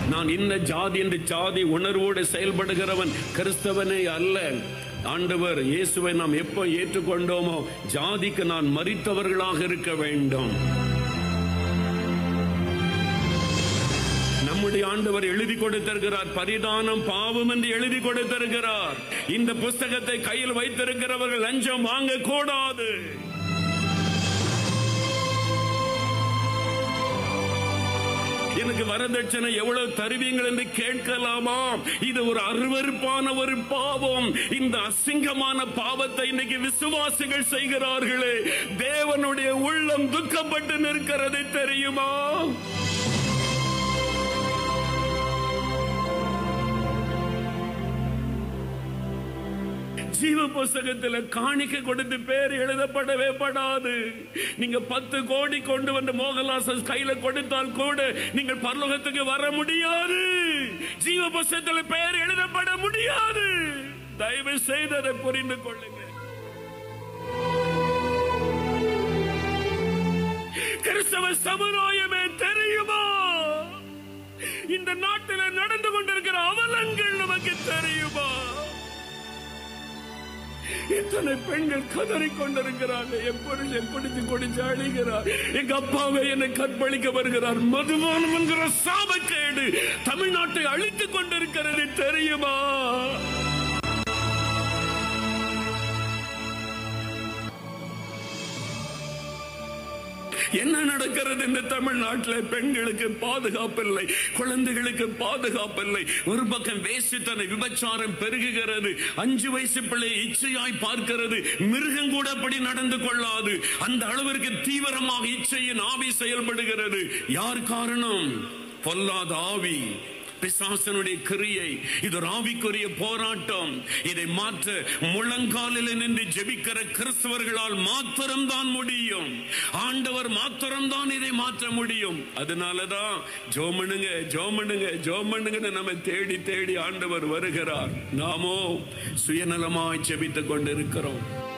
நான் இன்ன ஜாதி என்று ஜாதி உணர்வோடு செயல்படுகிறவன் கிறிஸ்தவனே அல்ல ஆண்டவர் இயேசுவை நாம் எப்போ ஏற்றுக்கொண்டோமோ ஜாதிக்கு நான் மறித்தவர்களாக இருக்க வேண்டும் நம்முடைய ஆண்டவர் எழுதி கொடுத்திருக்கிறார் பரிதானம் பாவம் என்று எழுதி கொடுத்திருக்கிறார் இந்த புஸ்தகத்தை கையில் வைத்திருக்கிறவர்கள் லஞ்சம் வாங்க கூடாது எனக்கு வரதட்சணை எவ்வளவு தருவீங்கள் என்று கேட்கலாமா இது ஒரு அருவருப்பான ஒரு பாவம் இந்த அசிங்கமான பாவத்தை இன்னைக்கு விசுவாசிகள் செய்கிறார்களே தேவனுடைய உள்ளம் துக்கப்பட்டு நிற்கிறது தெரியுமா ஜீவ புஸ்தகத்துல காணிக்க கொடுத்து பேர் எழுதப்படவே படாது நீங்க பத்து கோடி கொண்டு வந்து மோகன்லால் கையில கொடுத்தால் கூட நீங்கள் பரலோகத்துக்கு வர முடியாது ஜீவ புஸ்தகத்துல பேர் எழுதப்பட முடியாது தயவு செய்து அதை புரிந்து கொள்ளுங்க கிறிஸ்தவ சமுதாயமே தெரியுமா இந்த நாட்டில் நடந்து கொண்டிருக்கிற அவலங்கள் நமக்கு தெரியுமா இத்தனை பெண்கள் கதறி கொண்டிருக்கிறாங்க என் புருஷன் குடிச்சு குடிச்சு அழிகிறார் எங்க அப்பாவை என்னை கற்பழிக்க வருகிறார் மதுபானம் என்கிற சாபக்கேடு தமிழ்நாட்டை அழித்துக் கொண்டிருக்கிறது தெரியுமா என்ன நடக்கிறது இந்த தமிழ்நாட்டில் பெண்களுக்கு பாதுகாப்பு இல்லை குழந்தைகளுக்கு பாதுகாப்பு இல்லை ஒரு பக்கம் வேசித்தனை விபச்சாரம் பெருகுகிறது அஞ்சு வயசு பிள்ளை இச்சையாய் பார்க்கிறது மிருகம் கூட அப்படி நடந்து கொள்ளாது அந்த அளவிற்கு தீவிரமாக இச்சையின் ஆவி செயல்படுகிறது யார் காரணம் பொல்லாத ஆவி பிசாசனுடைய கிரியை இது ஒரு ஆவிக்குரிய போராட்டம் இதை மாற்ற முழங்காலில் நின்று ஜெபிக்கிற கிறிஸ்தவர்களால் மாத்திரம்தான் முடியும் ஆண்டவர் மாத்திரம்தான் இதை மாற்ற முடியும் அதனாலதான் ஜோமனுங்க ஜோமனுங்க ஜோமனுங்கன்னு நம்ம தேடி தேடி ஆண்டவர் வருகிறார் நாமோ சுயநலமாய் ஜெபித்துக் கொண்டிருக்கிறோம்